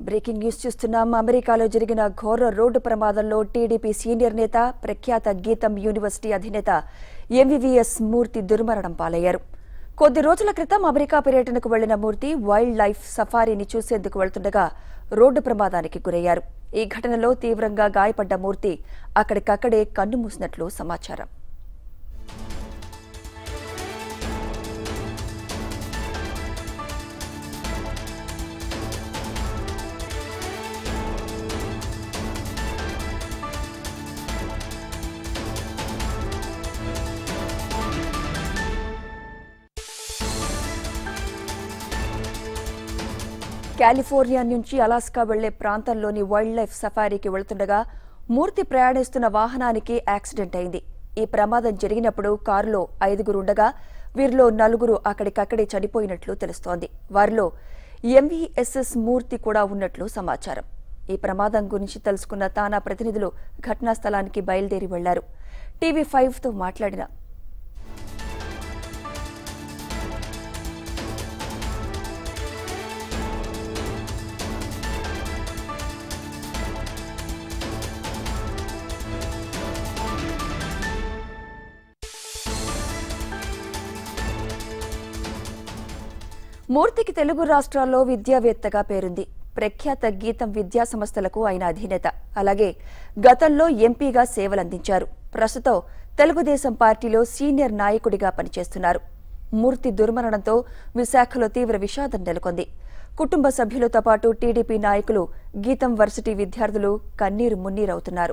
Breaking news చూస్తున్నాం అమెరికాలో జరిగిన ఘోర రోడ్డు ప్రమాదంలో టీడీపీ సీనియర్ నేత ప్రఖ్యాత గీతం యూనివర్సిటీ అధినేత ఎంవీవీఎస్ మూర్తి దుర్మరణం పాలయ్యారు కొద్ది రోజుల క్రితం అమెరికా పర్యటనకు వెళ్లిన మూర్తి వైల్డ్ లైఫ్ సఫారీని చూసేందుకు వెళ్తుండగా రోడ్డు ప్రమాదానికి గురయ్యారు ఈ ఘటనలో తీవ్రంగా గాయపడ్డ మూర్తి అక్కడికక్కడే కన్నుమూసినట్లు సమాచారం కాలిఫోర్నియా నుంచి అలాస్కా వెళ్లే ప్రాంతంలోని వైల్డ్ లైఫ్ సఫారీకి వెళ్తుండగా మూర్తి ప్రయాణిస్తున్న వాహనానికి యాక్సిడెంట్ అయింది ఈ ప్రమాదం జరిగినప్పుడు కారులో ఐదుగురుండగా వీరిలో నలుగురు అక్కడికక్కడే చనిపోయినట్లు తెలుస్తోంది వారిలో ఎంవీఎస్ఎస్ మూర్తి కూడా ఉన్నట్లు సమాచారం ఈ ప్రమాదం గురించి తెలుసుకున్న తానా ప్రతినిధులు ఘటనా స్థలానికి బయలుదేరి వెళ్లారు టీవీ ఫైవ్ తో మాట్లాడిన మూర్తికి తెలుగు రాష్ట్రాల్లో విద్యావేత్తగా పేరుంది ప్రఖ్యాత గీతం విద్యా సంస్థలకు ఆయన అధినేత అలాగే గతంలో ఎంపీగా సేవలందించారు ప్రస్తుతం తెలుగుదేశం పార్టీలో సీనియర్ నాయకుడిగా పనిచేస్తున్నారు మూర్తి దుర్మరణంతో విశాఖలో తీవ్ర విషాదం నెలకొంది కుటుంబ సభ్యులతో పాటు టీడీపీ నాయకులు గీతం వర్సిటీ విద్యార్థులు కన్నీరు మున్నీరవుతున్నారు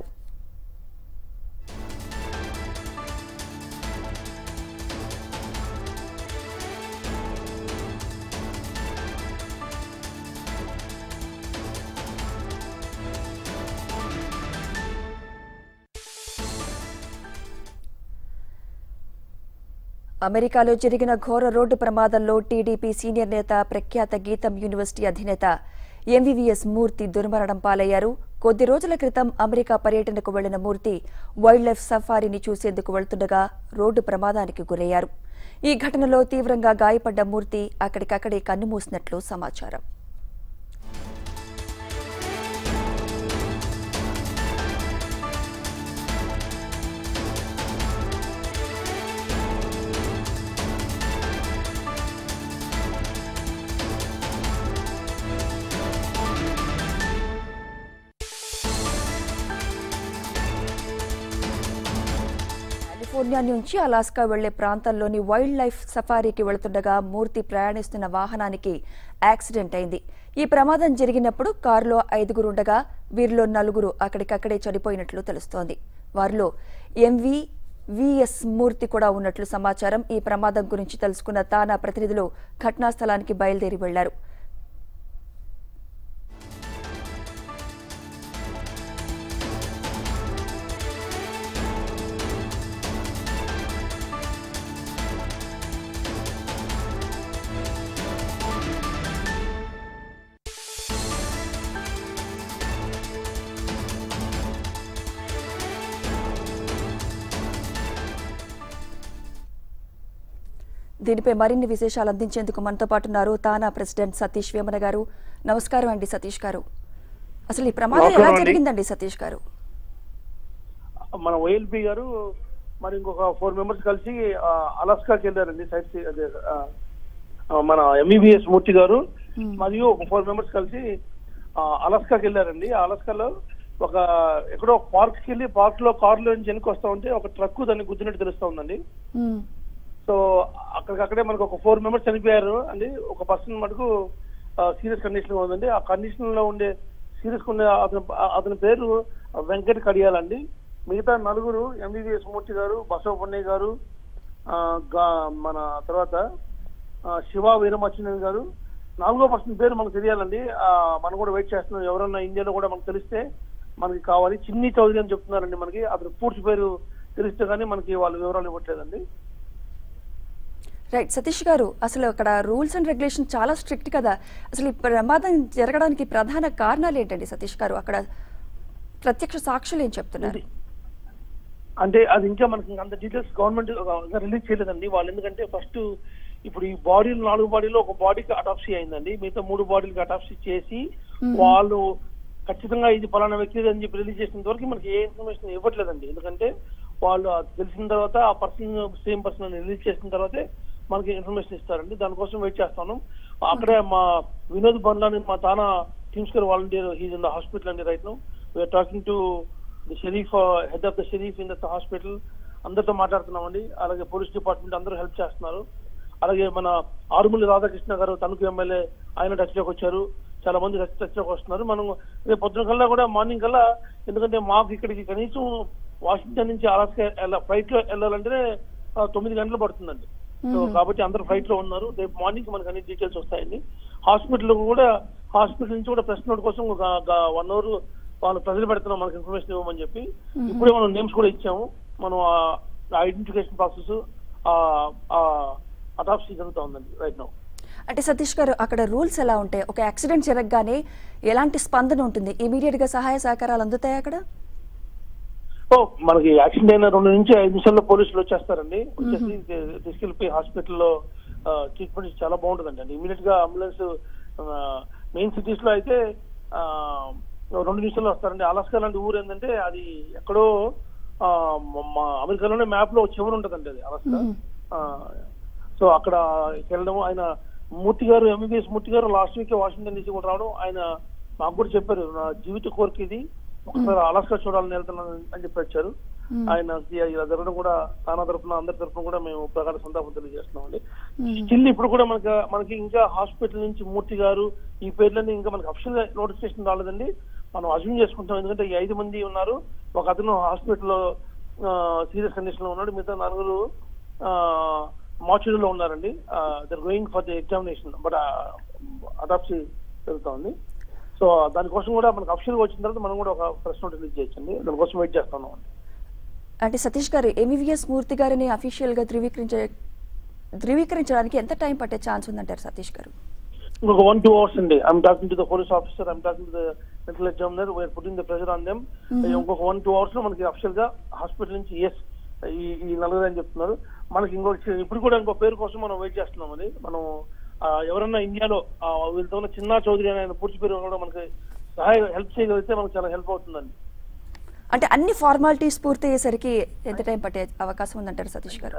అమెరికాలో జరిగిన ఘోర రోడ్డు ప్రమాదంలో టీడీపీ సీనియర్ నేత ప్రఖ్యాత గీతం యూనివర్సిటీ అధినేత ఎంవీవీఎస్ మూర్తి దుర్మరణం పాలయ్యారు కొద్ది రోజుల క్రితం అమెరికా పర్యటనకు వెళ్లిన మూర్తి వైల్డ్ లైఫ్ సఫారీని చూసేందుకు వెళ్తుండగా రోడ్డు ప్రమాదానికి గురయ్యారు ఈ ఘటనలో తీవ్రంగా గాయపడ్డ మూర్తి అక్కడికక్కడే కన్నుమూసినట్లు సమాచారం కాలిఫోర్నియా నుంచి అలాస్కా వెళ్లే ప్రాంతంలోని వైల్డ్ లైఫ్ సఫారీకి వెళుతుండగా మూర్తి ప్రయాణిస్తున్న వాహనానికి యాక్సిడెంట్ అయింది ఈ ప్రమాదం జరిగినప్పుడు కారులో ఐదుగురుండగా వీరిలో నలుగురు అక్కడికక్కడే చనిపోయినట్లు తెలుస్తోంది వారిలో ఎంవి విఎస్ మూర్తి కూడా ఉన్నట్లు సమాచారం ఈ ప్రమాదం గురించి తెలుసుకున్న తానా ప్రతినిధులు ఘటనా స్థలానికి బయలుదేరి వెళ్లారు దీనిపై మరిన్ని విశేషాలు అందించేందుకు మనతో పాటు ఉన్నారు తానా ప్రెసిడెంట్ సతీష్ వేమన గారు నమస్కారం అండి సతీష్ గారు అసలు ఈ ప్రమాదం ఎలా నమస్కారం అండి. జరిగిందండి సతీష్ గారు మన ఓఎల్పి గారు మరి ఇంకొక ఫోర్ మెంబర్స్ కలిసి ఆ, అలాస్కాకి వెళ్ళారండి సైట్ సీ- అదే ఆ, ఆ, మన ఎంబీబీఎస్ మూర్తి గారు మరియు ఒక ఫోర్ మెంబర్స్ కలిసి ఆ, అలాస్కాకి వెళ్ళారండి ఆ అలాస్కాలో ఒక ఎక్కడో పార్క్ కి వెళ్ళి పార్క్ లో కార్ లో నుంచి వెనక్కి వస్తా ఉంటే ఒక ట్రక్ దాన్ని గుద్దినట్టు తెలుస్తా ఉందండి మ్మ్. సో అక్కడికక్కడే మనకు ఒక ఫోర్ మెంబర్స్ చనిపోయారు అండి ఒక పర్సన్ మటుకు సీరియస్ కండిషన్ లో ఉందండి ఆ కండిషన్ లో ఉండే సీరియస్ ఉండే అతని అతని పేరు వెంకట కడియాలండి మిగతా నలుగురు ఎంబీబీఎస్ మూర్తి గారు బసవ పున్నయ్య గారు ఆ, గా- మన తర్వాత ఆ, శివ వీరమచ్చినన్ గారు నాలుగో పర్సన్ పేరు మనకు తెలియాలండి ఆ, మనం కూడా వెయిట్ చేస్తున్నాం ఎవరన్నా ఇండియాలో కూడా మనకు తెలిస్తే మనకి కావాలి చిన్ని చౌదరి అని చెప్తున్నారండి మనకి అతని పూర్తి పేరు తెలిస్తే కానీ మనకి వాళ్ళు వివరాలు ఇవ్వట్లేదండి రైట్ సతీష్ గారు అసలు అక్కడ రూల్స్ అండ్ రెగ్యులేషన్ చాలా స్ట్రిక్ట్ కదా అసలు ఈ ప్రమాదం జరగడానికి ప్రధాన కారణాలు ఏంటండి సతీష్ గారు అక్కడ ప్రత్యక్ష సాక్షులు ఏం చెప్తున్నారు అంటే అది ఇంకా మనకి అంత డీటెయిల్స్ గవర్నమెంట్ రిలీజ్ చేయలేదండి వాళ్ళు ఎందుకంటే ఫస్ట్ ఇప్పుడు ఈ బాడీలు నాలుగు బాడీలో ఒక బాడీకి అటాప్సీ అయిందండి మిగతా మూడు బాడీలకి అటాప్సీ చేసి వాళ్ళు ఖచ్చితంగా ఇది పలానా వ్యక్తి అని చెప్పి రిలీజ్ చేసినంత వరకు మనకి ఏ ఇన్ఫర్మేషన్ ఇవ్వట్లేదండి ఎందుకంటే వాళ్ళు అది తెలిసిన తర్వాత ఆ పర్సన్ సేమ్ పర్సన్ రిలీజ్ చేసిన తర్వాతే మనకి ఇన్ఫర్మేషన్ ఇస్తారండి దానికోసం వెయిట్ చేస్తాను అక్కడే మా వినోద్ బండ్లాని మా తానా టీమ్స్కర్ volunteer he's in the hospital అండి right now we're talking to the sheriff head of the sheriff in the hospital అందరితో మాట్లాడుతున్నామండి అలాగే పోలీస్ డిపార్ట్మెంట్ అందరూ హెల్ప్ చేస్తున్నారు అలాగే మన ఆరుమల్లి రాధాకృష్ణ గారు తణుకు ఎమ్మెల్యే ఆయన టచ్ లోకి వచ్చారు చాలా మంది టచ్ టచ్ లోకి వస్తున్నారు మనం రేపు పొద్దున కల్లా కూడా మార్నింగ్ కల్లా ఎందుకంటే మాకు ఇక్కడికి కనీసం వాషింగ్టన్ నుంచి అలాస్కా ఫ్లైట్ లో వెళ్ళాలంటే ఆ, తొమ్మిది గంటలు పడుతుందండి సో కాబట్టి అందరూ ఫ్లైట్ లో ఉన్నారు రేపు మార్నింగ్ మనకు అన్ని డీటెయిల్స్ వస్తాయండి హాస్పిటల్ కూడా హాస్పిటల్ నుంచి కూడా ప్రెస్ నోట్ కోసం ఒక వన్ అవర్ వాళ్ళు ప్రజలు పెడుతున్నాం మనకి ఇన్ఫర్మేషన్ ఇవ్వమని చెప్పి ఇప్పుడే మనం నేమ్స్ కూడా ఇచ్చాము మనం ఐడెంటిఫికేషన్ ప్రాసెస్ అడాప్సీ జరుగుతూ ఉందండి రైట్ నౌ అంటే సతీష్ గారు అక్కడ రూల్స్ ఎలా ఉంటాయి ఒక యాక్సిడెంట్ జరగగానే ఎలాంటి స్పందన ఉంటుంది ఇమీడియట్ గా సహాయ సహకారాలు అందుతాయి అక్కడ ఓ మనకి యాక్సిడెంట్ అయిన రెండు నుంచి ఐదు నిమిషాల్లో పోలీసులు వచ్చేస్తారండి వచ్చేసి తీ- తీసుకెళ్లిపోయి హాస్పిటల్లో ట్రీట్మెంట్ చాలా బాగుంటుందండి అంటే ఇమీడియట్ గా అంబులెన్స్ మెయిన్ సిటీస్ లో అయితే ఆ, రెండు నిమిషాల్లో వస్తారండి అలాస్కా లాంటి ఊరు ఏంటంటే అది ఎక్కడో ఆ, మ- మా అమెరికాలోనే మ్యాప్ లో చివరి ఉంటదండి అది అలాస్కా ఆ, సో అక్కడ వెళ్ళడం ఆయన మూర్తి గారు ఎంబీబీఎస్ మూర్తి గారు లాస్ట్ వీక్ వాషింగ్టన్ డీసీ కూడా రావడం ఆయన మాకు కూడా చెప్పారు నా జీవిత కోరిక ఇది ఒకసారి అలాస్కా చూడాలని వెళ్తున్నాను అని చెప్పి వచ్చారు ఆయన ఇలా జరగడం కూడా తానా తరఫున అందరి తరఫున కూడా మేము ప్రకార సంతాపం తెలియజేస్తున్నాం అండి స్టిల్ ఇప్పుడు కూడా మనకి మనకి ఇంకా హాస్పిటల్ నుంచి మూర్తి గారు ఈ పేర్లన్నీ ఇంకా మనకి అఫిషియల్ నోటిఫికేషన్ రాలేదండి మనం అజ్యూమ్ చేసుకుంటాం ఎందుకంటే ఈ ఐదు మంది ఉన్నారు ఒక అతను హాస్పిటల్లో సీరియస్ కండిషన్ లో ఉన్నాడు మిగతా నలుగురు మార్చురీలో ఉన్నారండి they're going for the examination but autopsy జరుగుతోంది సో దానికోసం కూడా మనకు అఫిషియల్ గా వచ్చిన తర్వాత మనం కూడా ఒక ప్రెస్ నోట్ రిలీజ్ చేయొచ్చండి దానికోసం వెయిట్ చేస్తున్నాం అంటే సతీష్ గారు ఎంఈవిఎస్ మూర్తి గారిని అఫీషియల్ గా ధృవీకరించే ధృవీకరించడానికి ఎంత టైం పట్టే ఛాన్స్ ఉందంటారు సతీష్ గారు ఇంకొక వన్ టూ అవర్స్ అండి I'm talking to the police officer I'm talking to the medical examiner we're putting the pressure on them ఇంకొక వన్ టూ అవర్స్ లో మనకి అఫిషియల్ గా హాస్పిటల్ నుంచి ఎస్ ఈ ఈ నలుగురు అని చెప్తున్నారు మనకి ఇంకొక ఇప్పుడు కూడా ఇంకో పేరు కోసం మనం వెయిట్ చేస్తున్నాం అది మనం ఆ, ఎవరన్నా ఇండియాలో ఆ, వీళ్ళతో ఉన్న చిన్న చౌదరి అనే ఆయన పూర్తి పేరు కూడా మనకి సహాయ హెల్ప్ చేయగలిగితే మనకు చాలా హెల్ప్ అవుతుందండి అంటే అన్ని ఫార్మాలిటీస్ పూర్తి అయ్యేసరికి ఎంత టైం పట్టే అవకాశం ఉందంటారు సతీష్ గారు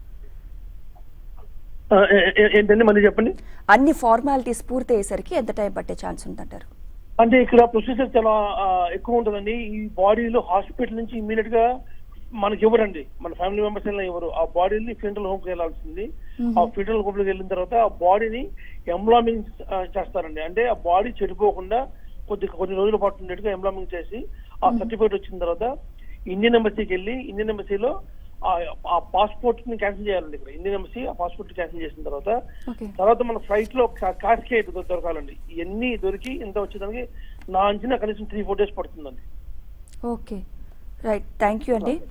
ఆ, ఏ- ఏ- ఏంటండి మళ్ళీ చెప్పండి అన్ని ఫార్మాలిటీస్ పూర్తి అయ్యేసరికి ఎంత టైం పట్టే ఛాన్స్ ఉందంటారు అంటే ఇక్కడ ప్రొసీజర్ చాలా ఆ, ఎక్కువ ఉంటుందండి ఈ బాడీలో హాస్పిటల్ నుంచి ఇమీడియట్ గా మనకి ఇవ్వరండి మన ఫ్యామిలీ మెంబర్స్ అయినా ఇవ్వరు ఆ బాడీని ఫ్యూనరల్ హోమ్ కి వెళ్ళాల్సింది ఆ ఫ్యూనరల్ హోమ్ కి వెళ్ళిన తర్వాత ఆ బాడీని ఎంబ్లామింగ్ చేస్తారండి అంటే ఆ బాడీ చెడిపోకుండా కొద్ది కొన్ని రోజుల పాటు ఉండేట్టుగా ఎంబ్లామింగ్ చేసి ఆ సర్టిఫికేట్ వచ్చిన తర్వాత ఇండియన్ ఎంబసీకి వెళ్ళి ఇండియన్ ఎంబసీలో ఆ పాస్పోర్ట్ ని క్యాన్సిల్ చేయాలండి ఇక్కడ ఇండియన్ ఎంబసీ ఆ పాస్పోర్ట్ క్యాన్సిల్ చేసిన తర్వాత ఓకే తర్వాత మన ఫ్లైట్ లో కాస్కేట్ దొరకాలండి ఇవన్నీ దొరికి ఇంత వచ్చేదానికి నా అంచనా కనీసం త్రీ ఫోర్ డేస్ పడుతుందండి ఓకే రైట్ థ్యాంక్ యూ అండి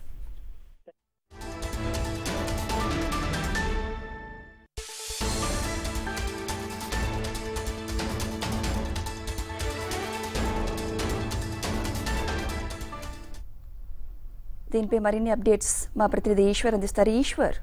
దీనిపై మరిన్ని అప్డేట్స్ మా ప్రతినిధి ఈశ్వర్ అందిస్తారు ఈశ్వర్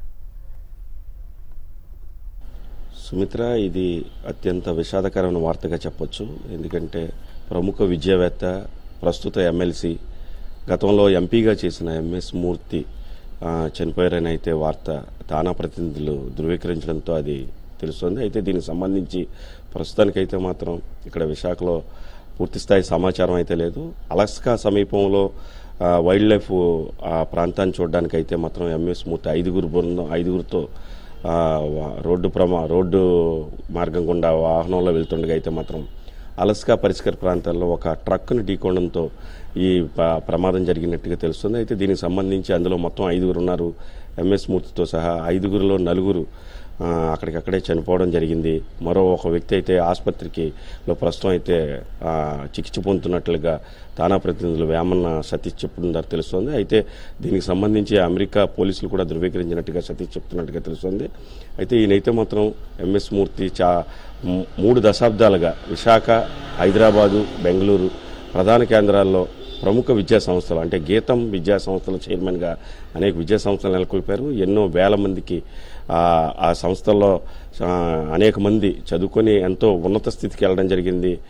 సుమిత్ర ఇది అత్యంత విషాదకరమైన వార్తగా చెప్పొచ్చు ఎందుకంటే ప్రముఖ విద్యావేత్త ప్రస్తుత ఎమ్మెల్సీ గతంలో ఎంపీగా చేసిన ఎంఎస్ మూర్తి ఆ, చనిపోయారని అయితే వార్త తానా ప్రతినిధులు ధృవీకరించడంతో అది తెలుస్తుంది అయితే దీనికి సంబంధించి ప్రస్తుతానికైతే మాత్రం ఇక్కడ విశాఖలో పూర్తిస్థాయి సమాచారం అయితే లేదు అలాస్కా సమీపంలో ఆ, వైల్డ్ లైఫ్ ఆ ప్రాంతాన్ని చూడడానికి అయితే మాత్రం ఎంఎస్ మూర్తి ఐదుగురు బృందం ఐదుగురితో ఆ, వా- రోడ్డు ప్రమా రోడ్డు మార్గం గుండా వాహనంలో వెళ్తుండగా అయితే మాత్రం అలస్కా పరిష్కర ప్రాంతాల్లో ఒక ట్రక్కును ఢీకొనడంతో ఈ ప- ప్రమాదం జరిగినట్టుగా తెలుస్తుంది అయితే దీనికి సంబంధించి అందులో మొత్తం ఐదుగురు ఉన్నారు ఎంఎస్ మూర్తితో సహా ఐదుగురిలో నలుగురు ఆ, అక్కడికక్కడే చనిపోవడం జరిగింది మరో ఒక వ్యక్తి అయితే ఆసుపత్రికి లో ప్రస్తుతం అయితే ఆ, చికిత్స పొందుతున్నట్లుగా తానా ప్రతినిధులు వేమన్న సతీష్ చెప్తున్నారు తెలుస్తోంది అయితే దీనికి సంబంధించి అమెరికా పోలీసులు కూడా ధృవీకరించినట్టుగా సతీష్ చెప్తున్నట్టుగా తెలుస్తోంది అయితే ఈయనైతే మాత్రం ఎంఎస్ మూర్తి చా మూ- మూడు దశాబ్దాలుగా విశాఖ హైదరాబాదు బెంగళూరు ప్రధాన కేంద్రాల్లో ప్రముఖ విద్యా సంస్థలు అంటే గీతం విద్యా సంస్థల చైర్మన్గా అనేక విద్యా సంస్థలు నెలకొల్పారు ఎన్నో వేల మందికి ఆ, ఆ సంస్థల్లో ఆ, అనేక మంది చదువుకొని ఎంతో ఉన్నత స్థితికి వెళ్ళడం జరిగింది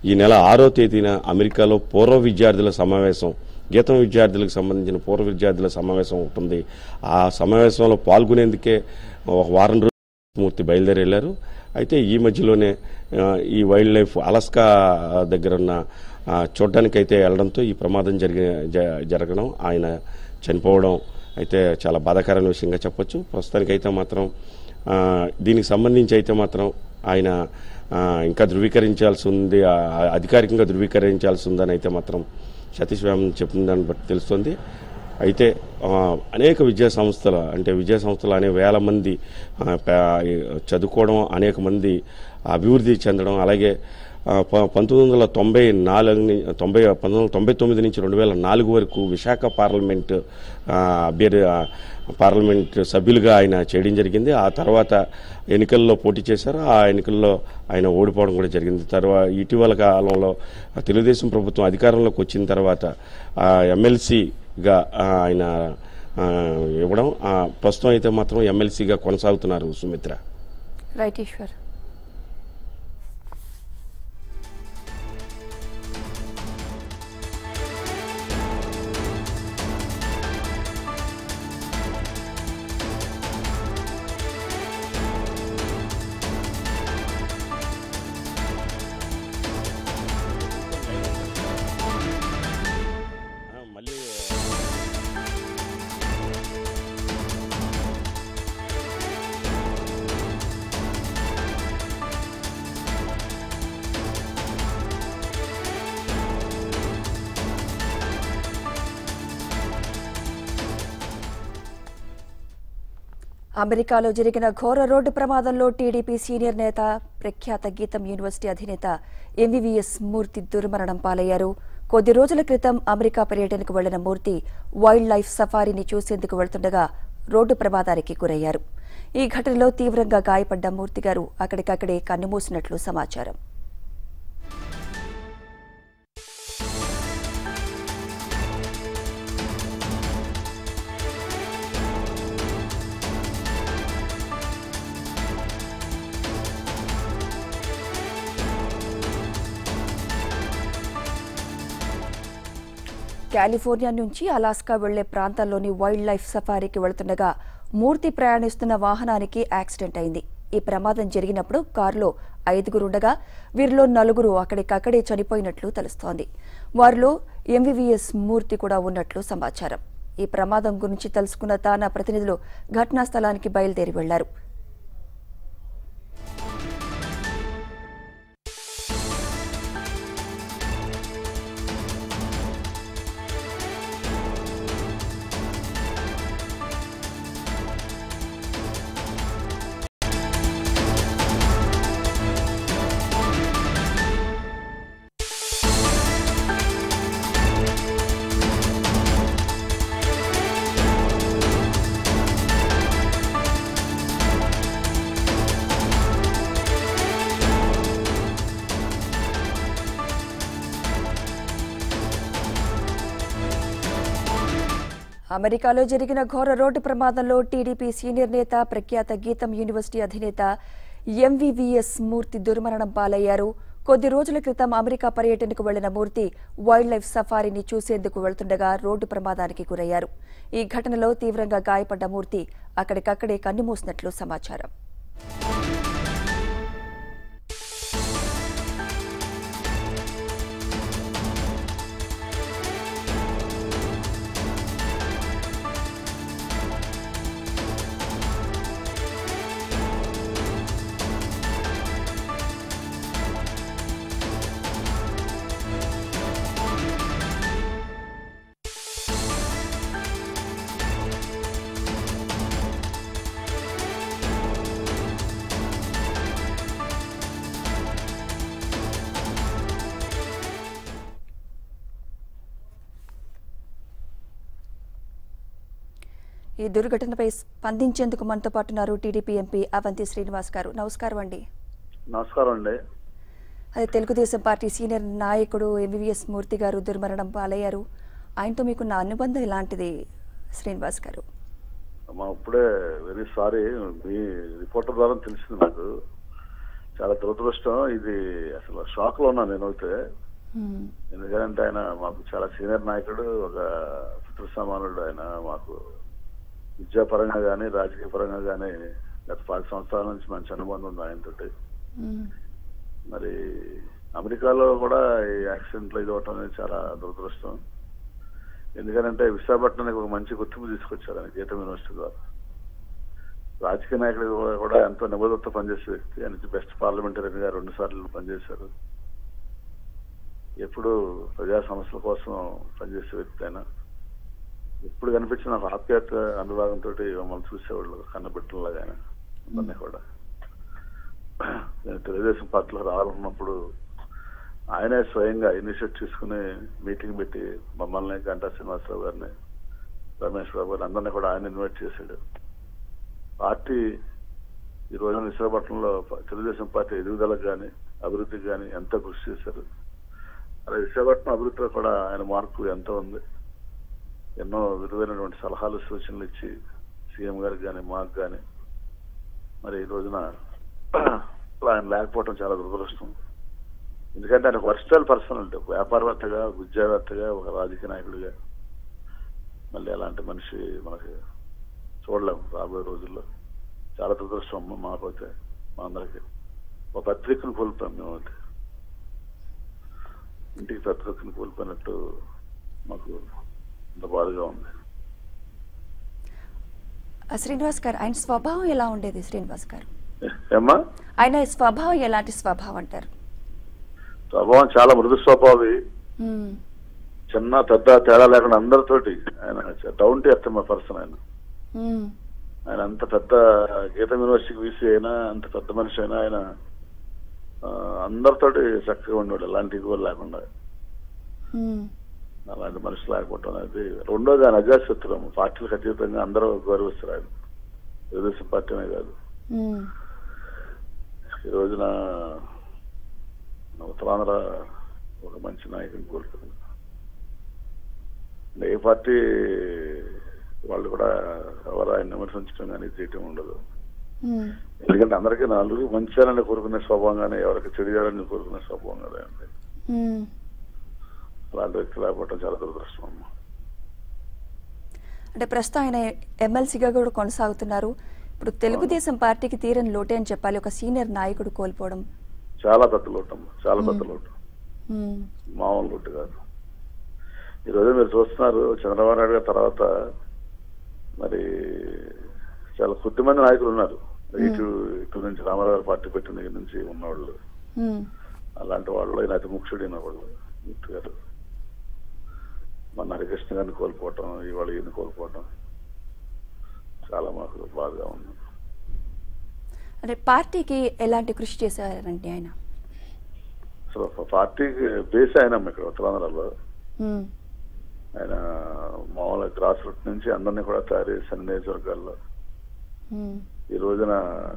ఈ నెల ఆరో తేదీన అమెరికాలో పూర్వ విద్యార్థుల సమావేశం గీతం విద్యార్థులకు సంబంధించిన పూర్వ విద్యార్థుల సమావేశం ఉంటుంది ఆ సమావేశంలో పాల్గొనేందుకే ఒక వారం రోజులు మూర్తి బయలుదేరి వెళ్ళారు అయితే ఈ మధ్యలోనే ఆ, ఈ వైల్డ్ లైఫ్ అలస్కా దగ్గర ఉన్న ఆ, చూడ్డానికైతే వెళ్ళడంతో ఈ ప్రమాదం జరిగి జ- జరగడం ఆయన చనిపోవడం అయితే చాలా బాధాకరమైన విషయంగా చెప్పొచ్చు ప్రస్తుతానికైతే మాత్రం ఆ, దీనికి సంబంధించి అయితే మాత్రం ఆయన ఆ, ఇంకా ధృవీకరించాల్సి ఉంది ఆ, అధికారికంగా ధృవీకరించాల్సి ఉందని అయితే మాత్రం సతీష్ వేమన్ చెప్పిన దాన్ని బట్టి తెలుస్తుంది అయితే ఆ, అనేక విద్యా సంస్థలు అంటే విద్యా సంస్థలు అనే వేల మంది ఆ, ప- చదువుకోవడం అనేక మంది అభివృద్ధి చెందడం అలాగే ఆ, ప- పంతొమ్మిది వందల తొంభై నాలుగు ని- తొంభై పంతొమ్మిది వందల తొంభై తొమ్మిది నుంచి రెండు వేల నాలుగు వరకు విశాఖ పార్లమెంట్ ఆ, అభ్యర్థి ఆ, పార్లమెంట్ సభ్యులుగా ఆయన చేయడం జరిగింది ఆ తర్వాత ఎన్నికల్లో పోటీ చేశారు ఆ ఎన్నికల్లో ఆయన ఓడిపోవడం కూడా జరిగింది తర్వాత ఇటీవల కాలంలో తెలుగుదేశం ప్రభుత్వం అధికారంలోకి వచ్చిన తర్వాత ఎమ్మెల్సీగా ఆయన ఆ, ఇవ్వడం ఆ, ప్రస్తుతం అయితే మాత్రం ఎమ్మెల్సీగా కొనసాగుతున్నారు సుమిత్ర రైట్ ఈశ్వర్ మళ్ళీ అమెరికాలో జరిగిన ఘోర రోడ్డు ప్రమాదంలో టీడీపీ సీనియర్ నేత ప్రఖ్యాత గీతం యూనివర్సిటీ అధినేత ఎంవీవీఎస్ మూర్తి దుర్మరణం పాలయ్యారు కొద్ది రోజుల క్రితం అమెరికా పర్యటనకు వెళ్లిన మూర్తి వైల్డ్ లైఫ్ సఫారీని చూసేందుకు వెళ్తుండగా రోడ్డు ప్రమాదానికి గురయ్యారు ఈ ఘటనలో తీవ్రంగా గాయపడ్డ మూర్తి గారు అక్కడికక్కడే కన్నుమూసినట్లు సమాచారం కాలిఫోర్నియా నుంచి అలాస్కా వెళ్లే ప్రాంతాల్లోని వైల్డ్ లైఫ్ సఫారీకి వెళ్తుండగా మూర్తి ప్రయాణిస్తున్న వాహనానికి యాక్సిడెంట్ అయింది ఈ ప్రమాదం జరిగినప్పుడు కారులో ఐదుగురుండగా వీరిలో నలుగురు అక్కడికక్కడే చనిపోయినట్లు తెలుస్తోంది వారిలో ఎంవీవీఎస్ మూర్తి కూడా ఉన్నట్లు సమాచారం ఈ ప్రమాదం గురించి తెలుసుకున్న తానా ప్రతినిధులు ఘటనా స్థలానికి బయలుదేరి వెళ్లారు అమెరికాలో జరిగిన ఘోర రోడ్డు ప్రమాదంలో టీడీపీ సీనియర్ నేత ప్రఖ్యాత గీతం యూనివర్సిటీ అధినేత ఎంవీవీఎస్ మూర్తి దుర్మరణం పాలయ్యారు కొద్ది రోజుల క్రితం అమెరికా పర్యటనకు వెళ్లిన మూర్తి వైల్డ్ లైఫ్ సఫారీని చూసేందుకు వెళ్తుండగా రోడ్డు ప్రమాదానికి గురయ్యారు ఈ ఘటనలో తీవ్రంగా గాయపడ్డ మూర్తి అక్కడికక్కడే కన్నుమూసినట్లు సమాచారం ఈ దుర్ఘటనపై స్పందించేందుకు మనతో పాటు ఉన్నారు టీడీపీ ఎంపీ అవంతి శ్రీనివాస్ గారు నమస్కారం అండి నమస్కారం అండి అదే తెలుగుదేశం పార్టీ సీనియర్ నాయకుడు ఎంబీవీఎస్ మూర్తి గారు దుర్మరణం పాలయ్యారు ఆయనతో మీకున్న అనుబంధం ఎలాంటిది శ్రీనివాస్ గారు మా ఇప్పుడే వెరీ సారీ మీ రిపోర్టర్ ద్వారా తెలిసింది నాకు చాలా దురదృష్టం ఇది అసలు షాక్ లో ఉన్నాను నేనైతే మ్మ్. ఎందుకంటే ఆయన మాకు చాలా సీనియర్ నాయకుడు ఒక పుత్ర సమానుడు ఆయన మాకు విద్యాపరంగా కానీ రాజకీయ పరంగా కానీ గత పది సంవత్సరాల నుంచి మంచి అనుబంధం ఉంది ఆయనతోటి మ్మ్. మరి అమెరికాలో కూడా ఈ యాక్సిడెంట్లు ఇది అవటం అనేది చాలా దురదృష్టం ఎందుకంటే విశాఖపట్నానికి ఒక మంచి గుర్తింపు తీసుకొచ్చారు ఆయన గీతం యూనివర్సిటీ ద్వారా రాజకీయ నాయకుడు కూడా ఎంతో నిబద్ధతతో పనిచేసే వ్యక్తి ఆయన బెస్ట్ పార్లమెంటరీని గారు రెండు సార్లు పనిచేశారు ఎప్పుడు ప్రజా సమస్యల కోసం పనిచేసే వ్యక్తి ఆయన ఎప్పుడు కనిపించిన ఒక ఆప్యాయత అనురాగంతో మమ్మల్ని చూసేవాళ్ళు కన్నబెట్టలాగా ఆయన అందరినీ కూడా నేను తెలుగుదేశం పార్టీలో రావాలన్నప్పుడు ఆయనే స్వయంగా ఇనిషియేట్ తీసుకుని మీటింగ్ పెట్టి మమ్మల్ని గంటా శ్రీనివాసరావు గారిని రమేష్ బాబు గారిని అందరినీ కూడా ఆయన ఇన్వైట్ చేశాడు పార్టీ ఈ రోజున విశాఖపట్నంలో ప- తెలుగుదేశం పార్టీ ఎదుగుదలకు కానీ అభివృద్ధికి కానీ ఎంతో కృషి చేశారు అలా విశాఖపట్నం అభివృద్ధిలో కూడా ఆయన మార్పు ఎంతో ఉంది ఎన్నో విలువైనటువంటి సలహాలు సూచనలు ఇచ్చి సీఎం గారికి కానీ మాకు కానీ మరి ఈ రోజున అలా ఆయన లేకపోవడం చాలా దురదృష్టం ఎందుకంటే ఆయన వర్స్టైల్ పర్సనాలిటీ ఒక వ్యాపారవేత్తగా విద్యావేత్తగా ఒక రాజకీయ నాయకుడిగా మళ్ళీ అలాంటి మనిషి మనకి చూడలేము రాబోయే రోజుల్లో చాలా దురదృష్టం అమ్మ మాకైతే మా అందరికి ఒక పత్రికను కోల్పోయాం మేమైతే ఇంటికి పత్రికను కోల్పోయినట్టు మాకు అంత బాధగా ఉంది ఆ, శ్రీనివాస్ గారు ఆయన స్వభావం ఎలా ఉండేది శ్రీనివాస్ గారు ఏమ్మా ఆయన స్వభావం ఎలాంటి స్వభావం అంటారు స్వభావం చాలా మృదు స్వభావి మ్మ్. చిన్న పెద్ద తేడా లేకుండా అందరితోటి ఆయన డౌన్ టు ఎర్త్ పర్సన్ ఆయన మ్మ్. ఆయన అంత పెద్ద గీతం యూనివర్సిటీకి వీసీ అయినా అంత పెద్ద మనిషి అయినా ఆయన ఆ, అందరితోటి చక్కగా ఉండేవాడు ఎలాంటి ఇగోలు లేకుండా మ్మ్. అలాంటి మనిషి లేకపోవడం అనేది రెండోది ఆయన అజాశత్రం పార్టీలకు అతీతంగా అందరూ గౌరవిస్తారు ఆయన తెలుగుదేశం పార్టీనే కాదు మ్మ్. ఈ రోజున ఉత్తరాంధ్ర ఒక మంచి నాయకుని కోల్పోయింది ఏ పార్టీ వాళ్ళు కూడా ఎవరు ఆయన విమర్శించడం కానీ చేయటం ఉండదు మ్మ్. ఎందుకంటే అందరికీ నాలుగు మంచిగానే కోరుకునే స్వభావం కానీ ఎవరికి చెడు చేయాలని కోరుకునే స్వభావం కదా అండి మ్మ్. అలాంటి వ్యక్తి లేకపోవడం చాలా దురదృష్టం అమ్మ అంటే ప్రస్తుతం ఆయన ఎమ్మెల్సీగా కూడా కొనసాగుతున్నారు ఇప్పుడు తెలుగుదేశం పార్టీకి తీరని లోటే అని చెప్పాలి ఒక సీనియర్ నాయకుడు కోల్పోవడం చాలా పెద్ద లోటు అమ్మ చాలా పెద్ద లోటు మ్మ్. మామూలు లోటు కాదు ఈ రోజు మీరు చూస్తున్నారు చంద్రబాబు నాయుడు గారి తర్వాత మరి చాలా కొద్ది మంది నాయకులు ఉన్నారు ఇటు ఇటు నుంచి రామారావు గారు పార్టీ పెట్టిన దగ్గర నుంచి ఉన్నవాళ్ళు మ్మ్. అలాంటి వాళ్ళు ఆయన అతి ముఖ్యుడైన వాళ్ళు మూర్తి గారు మన హరికృష్ణ గారిని కోల్పోవటం ఇవాళ ఈయన కోల్పోవటం చాలా మాకు బాధగా ఉంది అంటే పార్టీకి ఎలాంటి కృషి చేశారండి ఆయన అసలు ఒక పార్టీకి బేస్ అయినాం ఇక్కడ ఉత్తరాంధ్రలో మ్మ్. ఆయన మామూలుగా గ్రాస్ రూట్ నుంచి అందరినీ కూడా తయారు చేసిన నియోజకవర్గాల్లో మ్మ్. ఈ రోజున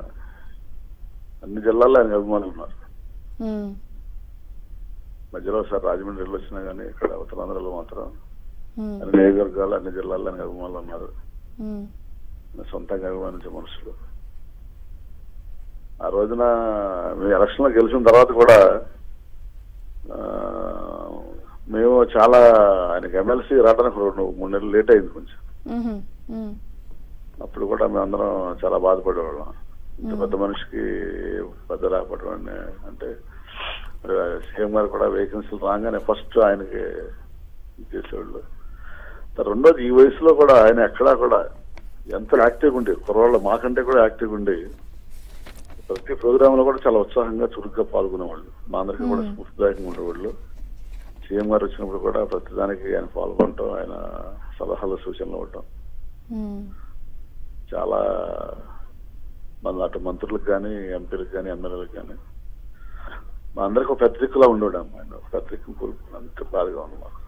అన్ని జిల్లాల్లో ఆయనకు అభిమానులు ఉన్నారు మ్మ్. మధ్యలో ఒకసారి రాజమండ్రి వెళ్ళి వచ్చినా కానీ ఇక్కడ ఉత్తరాంధ్రలో మాత్రం మ్మ్. అన్ని నియోజకవర్గాలు అన్ని జిల్లాల్లో ఆయనకు అభిమానులు ఉన్నారు మ్మ్. సొంతంగా అభిమానించే మనుషులు ఆ రోజున మేము ఎలక్షన్ లో గెలిచిన తర్వాత కూడా ఆ, మేము చాలా ఆయనకి ఎమ్మెల్సీ రావడానికి రెండు మూడు నెలలు లేట్ అయింది కొంచెం మ్మ్. మ్మ్. అప్పుడు కూడా మేమందరం చాలా బాధపడేవాళ్ళం ఇంత పెద్ద మనిషికి పెద్ద రాకపోవడం అని- అంటే మరి సీఎం గారు కూడా వేకెన్సీలు రాగానే ఫస్ట్ ఆయనకి చేసేవాళ్ళు తర్వాత రెండోది ఈ వయసులో కూడా ఆయన ఎక్కడా కూడా ఎంత యాక్టివ్గా ఉండి కుర్రాళ్ళు మాకంటే కూడా యాక్టివ్గా ఉండి ప్రతి ప్రోగ్రామ్ లో కూడా చాలా ఉత్సాహంగా చురుగ్గా పాల్గొనేవాళ్ళు మా అందరికీ కూడా స్ఫూర్తిదాయకంగా ఉండేవాళ్ళు సీఎం గారు వచ్చినప్పుడు కూడా ప్రతిదానికి ఆయన పాల్గొనటం ఆయన సలహాలు సూచనలు ఇవ్వటం మ్మ్. చాలా మన అటు మంత్రులకు కానీ ఎంపీలకు కానీ ఎమ్మెల్యేలకు కానీ మా అందరికి ఒక పత్రికలా ఉండేవాడు ఆయన ఒక పత్రిక కోల్పోయినంత బాధగా ఉంది మాకు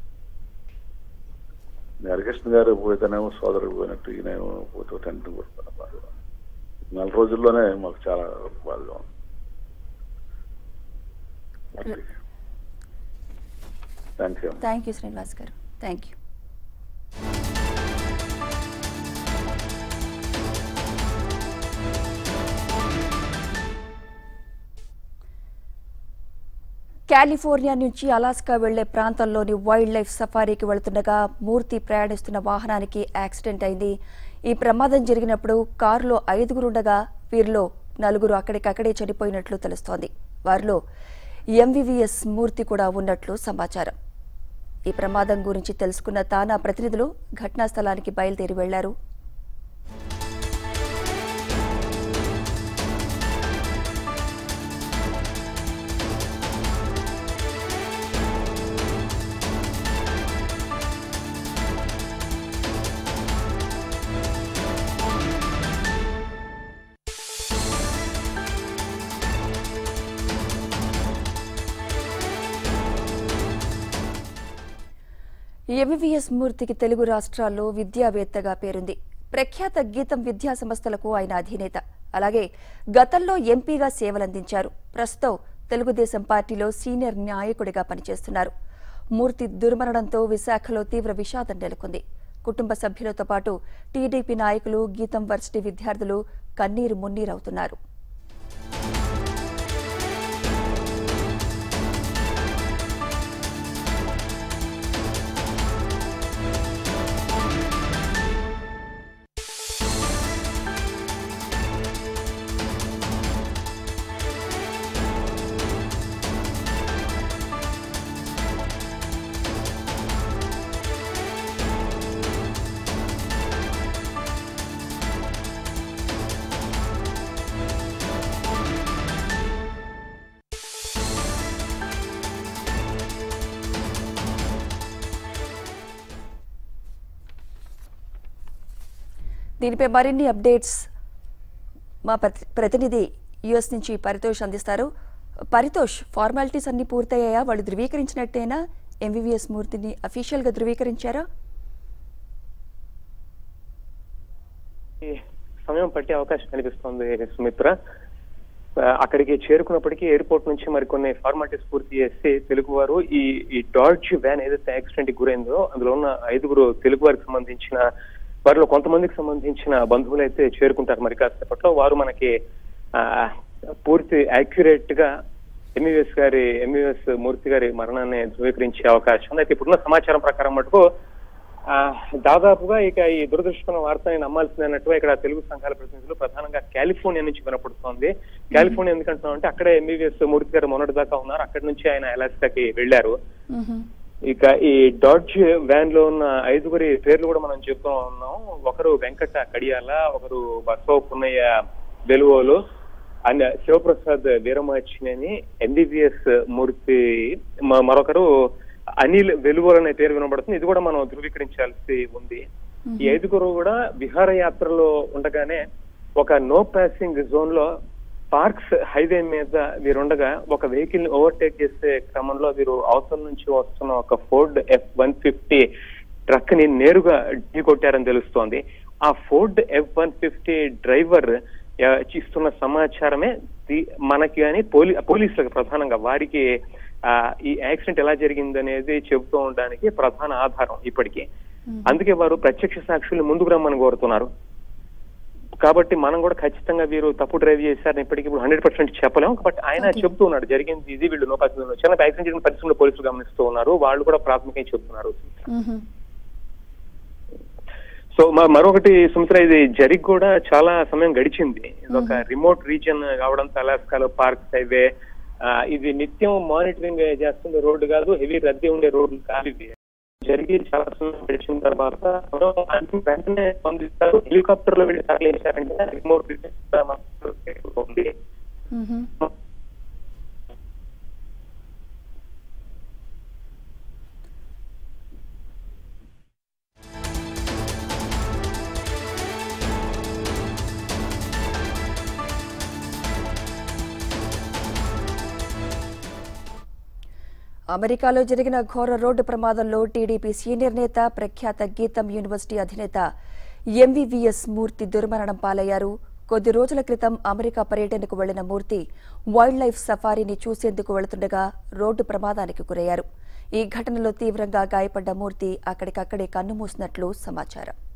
మీ హరికృష్ణ గారు పోతేనేమో సోదరుడు పోయినట్టు ఈయనేమో పోతే తండ్రిని కోల్పోయిన బాధగా ఉంది. నెల రోజుల్లోనే మాకు చాలా బాధగా ఉంది thank you thank you Srinivas garu thank you California నుంచి అలాస్కా వెళ్లే ప్రాంతంలోని వైల్డ్ లైఫ్ సఫారీకి వెళుతుండగా మూర్తి ప్రయాణిస్తున్న వాహనానికి యాక్సిడెంట్ అయింది ఈ ప్రమాదం జరిగినప్పుడు కారులో ఐదుగురుండగా వీరిలో నలుగురు అక్కడికక్కడే చనిపోయినట్లు తెలుస్తోంది వారిలో ఎంవివిఎస్ మూర్తి కూడా ఉన్నట్లు సమాచారం ఈ ప్రమాదం గురించి తెలుసుకున్న తానా ప్రతినిధులు ఘటనా స్థలానికి బయలుదేరి వెళ్లారు ఎంవివిఎస్ మూర్తికి తెలుగు రాష్ట్రాల్లో విద్యావేత్తగా పేరుంది ప్రఖ్యాత గీతం విద్యా సంస్థలకు ఆయన అధినేత అలాగే గతంలో ఎంపీగా సేవలందించారు ప్రస్తుతం తెలుగుదేశం పార్టీలో సీనియర్ నాయకుడిగా పనిచేస్తున్నారు మూర్తి దుర్మరణంతో విశాఖలో తీవ్ర విషాదం నెలకొంది కుటుంబ సభ్యులతో పాటు టీడీపీ నాయకులు గీతం వర్సిటీ విద్యార్థులు కన్నీరు మున్నీరవుతున్నారు దీనిపై మరిన్ని అప్డేట్స్ మా ప్రతి- ప్రతినిధి యుఎస్ నుంచి పరితోష్ అందిస్తారు పరితోష్ ఫార్మాలిటీస్ అన్ని పూర్తయ్యాయా వాళ్ళు ధృవీకరించినట్టేనా ఎంవివిఎస్ మూర్తిని అఫీషియల్ గా ధృవీకరించారా ఈ సమయం పట్టే అవకాశం కనిపిస్తోంది సుమిత్ర ఆ, అక్కడికి చేరుకున్నప్పటికీ ఎయిర్పోర్ట్ నుంచి మరికొన్ని ఫార్మాలిటీస్ పూర్తి చేసి తెలుగు వారు ఈ ఈ డాడ్జ్ వ్యాన్ ఏదైతే యాక్సిడెంట్ కి గురైందో అందులో ఉన్న ఐదుగురు తెలుగు వారికి సంబంధించిన వారిలో కొంతమందికి సంబంధించిన బంధువులు అయితే చేరుకుంటారు మరి కాసేపట్లో వారు మనకి ఆ, పూర్తి యాక్యురేట్ గా ఎంఈఎస్ గారి ఎంఈఎస్ మూర్తి గారి మరణాన్ని ధృవీకరించే అవకాశం ఉంది అయితే ఇప్పుడున్న సమాచారం ప్రకారం మటుకు ఆ, దాదాపుగా ఇక ఈ దురదృష్టకర వార్తని నమ్మాల్సింది అన్నట్టుగా ఇక్కడ తెలుగు సంఘాల ప్రతినిధులు ప్రధానంగా కాలిఫోర్నియా నుంచి వినపడుతోంది కాలిఫోర్నియా ఎందుకంటున్నాం అంటే అక్కడే ఎంబీబీఎస్ మూర్తి గారు మొన్నటి దాకా ఉన్నారు అక్కడి నుంచి ఆయన అలాస్కాకి వెళ్లారు ఇక ఈ డాడ్జ్ వ్యాన్ లో ఉన్న ఐదుగురి పేర్లు కూడా మనం చెప్తూ ఉన్నాం ఒకరు వెంకట కడియాల ఒకరు బసవ పున్నయ్య వెలువోలు అండ్ శివప్రసాద్ వీరమాచినేని ఎంబీబీఎస్ మూర్తి మ- మరొకరు అనిల్ వెలువోలు అనే పేరు వినబడుతుంది ఇది కూడా మనం ధృవీకరించాల్సి ఉంది ఈ ఐదుగురు కూడా విహారయాత్రలో ఉండగానే ఒక నో పాసింగ్ జోన్ లో పార్క్స్ హైవే మీద వీరుండగా ఒక వెహికల్ ని ఓవర్టేక్ చేసే క్రమంలో వీరు అవతల నుంచి వస్తున్న ఒక Ford F one fifty truck ని నేరుగా ఢీకొట్టారని తెలుస్తోంది ఆ Ford F one fifty driver ఆ, ఇస్తున్న సమాచారమే ది- మనకి కానీ పోలీ పోలీసులకు ప్రధానంగా వారికి ఆ, ఈ యాక్సిడెంట్ ఎలా జరిగింది అనేది చెబుతూ ఉండడానికి ప్రధాన ఆధారం ఇప్పటికీ అందుకే వారు ప్రత్యక్ష సాక్షులు ముందుకు రమ్మని కోరుతున్నారు కాబట్టి మనం కూడా ఖచ్చితంగా వీరు తప్పు డ్రైవ్ చేశారని ఇప్పటికి ఇప్పుడు హండ్రెడ్ పర్సెంట్ చెప్పలేం బట్ ఆయన చెప్తూ ఉన్నాడు జరిగింది ఇది వీళ్ళు నోపాసింగ్ వచ్చిన యాక్సిడెంట్ జరిగిన పరిస్థితుల్లో పోలీసులు గమనిస్తూ ఉన్నారు వాళ్ళు కూడా ప్రాథమికంగా చెప్తున్నారు సో మ- మరొకటి సుమిత్ర ఇది జరిగి కూడా చాలా సమయం గడిచింది ఇది ఒక రిమోట్ రీజియన్ కావడంతో అలాస్కాలో పార్క్ హైవే ఆ, ఇది నిత్యం మానిటరింగ్ చేస్తుంది రోడ్డు కాదు హెవీ రద్దీ ఉండే రోడ్లు కాదు ఇవి జరిగి చాలా సమయం గడిచిన తర్వాత మనం అన్ని వెంటనే స్పందిస్తారు హెలికాప్టర్ లో వెళ్ళి తరలించారంటే రిమోట్ రీజియన్ ఉంది అమెరికాలో జరిగిన ఘోర రోడ్డు ప్రమాదంలో టీడీపీ సీనియర్ నేత ప్రఖ్యాత గీతం యూనివర్సిటీ అధినేత ఎంవివిఎస్ మూర్తి దుర్మరణం పాలయ్యారు కొద్ది రోజుల క్రితం అమెరికా పర్యటనకు వెళ్లిన మూర్తి వైల్డ్ లైఫ్ సఫారీని చూసేందుకు వెళుతుండగా రోడ్డు ప్రమాదానికి గురయ్యారు ఈ ఘటనలో తీవ్రంగా గాయపడ్డ మూర్తి అక్కడికక్కడే కన్నుమూసినట్లు సమాచారం